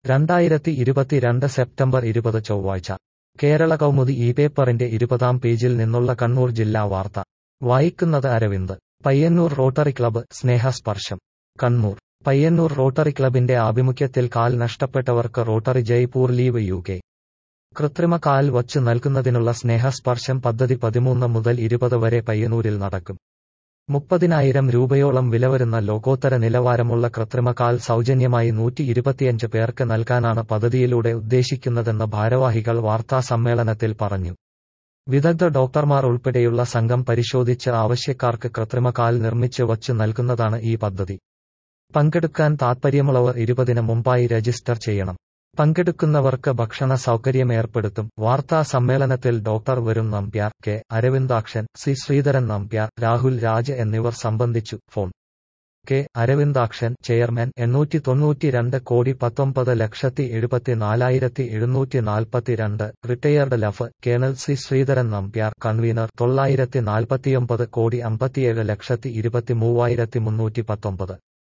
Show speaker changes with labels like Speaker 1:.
Speaker 1: രണ്ടായിരത്തി ഇരുപത്തിരണ്ട് സെപ്റ്റംബർ ഇരുപത് ചൊവ്വാഴ്ച കേരള കൗമുദി ഈ പേപ്പറിന്റെ ഇരുപതാം പേജിൽ നിന്നുള്ള കണ്ണൂർ ജില്ലാ വാർത്ത വായിക്കുന്നത് Aravind Payyanur rotary club Snehasparsham Kannur Payyanur rotary ക്ലബിന്റെ ആഭിമുഖ്യത്തിൽ കാൽ നഷ്ടപ്പെട്ടവർക്ക് റോട്ടറി ജയ്പൂർ ലീവ് യു കെ കൃത്രിമ കാൽ വച്ച് നൽകുന്നതിനുള്ള സ്നേഹസ്പർശം പദ്ധതി പതിമൂന്ന് മുതൽ ഇരുപത് വരെ പയ്യന്നൂരിൽ നടക്കും മുപ്പതിനായിരം രൂപയോളം വില വരുന്ന ലോകോത്തര നിലവാരമുള്ള കൃത്രിമ കാൽ സൗജന്യമായി നൂറ്റി ഇരുപത്തിയഞ്ച് പേർക്ക് നൽകാനാണ് പദ്ധതിയിലൂടെ ഉദ്ദേശിക്കുന്നതെന്ന് ഭാരവാഹികൾ വാർത്താ സമ്മേളനത്തിൽ പറഞ്ഞു വിദഗ്ധ ഡോക്ടർമാർ ഉൾപ്പെടെയുള്ള സംഘം പരിശോധിച്ച് ആവശ്യക്കാർക്ക് കൃത്രിമ കാൽ നിർമ്മിച്ച് വച്ച് നൽകുന്നതാണ് ഈ പദ്ധതി പങ്കെടുക്കാൻ താൽപ്പര്യമുള്ളവർ ഇരുപതിന് മുമ്പായി രജിസ്റ്റർ ചെയ്യണം പങ്കെടുക്കുന്നവർക്ക് ഭക്ഷണ സൗകര്യം ഏർപ്പെടുത്തും വാർത്താ സമ്മേളനത്തിൽ doctor Varun Nambiar K Aravindakshan C Sreedharan Nambiar Rahul Raj എന്നിവർ സംബന്ധിച്ചു ഫോൺ കെ അരവിന്ദാക്ഷൻ ചെയർമാൻ എണ്ണൂറ്റി തൊണ്ണൂറ്റിരണ്ട് കോടി പത്തൊമ്പത് ലക്ഷത്തി എഴുപത്തിനാലായിരത്തി എഴുന്നൂറ്റി നാൽപ്പത്തിരണ്ട് റിട്ടയർഡ് ലഫ് colonel C Sreedharan Nambiar convener തൊള്ളായിരത്തി നാൽപ്പത്തിയൊമ്പത് കോടി അമ്പത്തിയേഴ് ലക്ഷത്തി ഇരുപത്തി മൂവായിരത്തി മുന്നൂറ്റി പത്തൊമ്പത്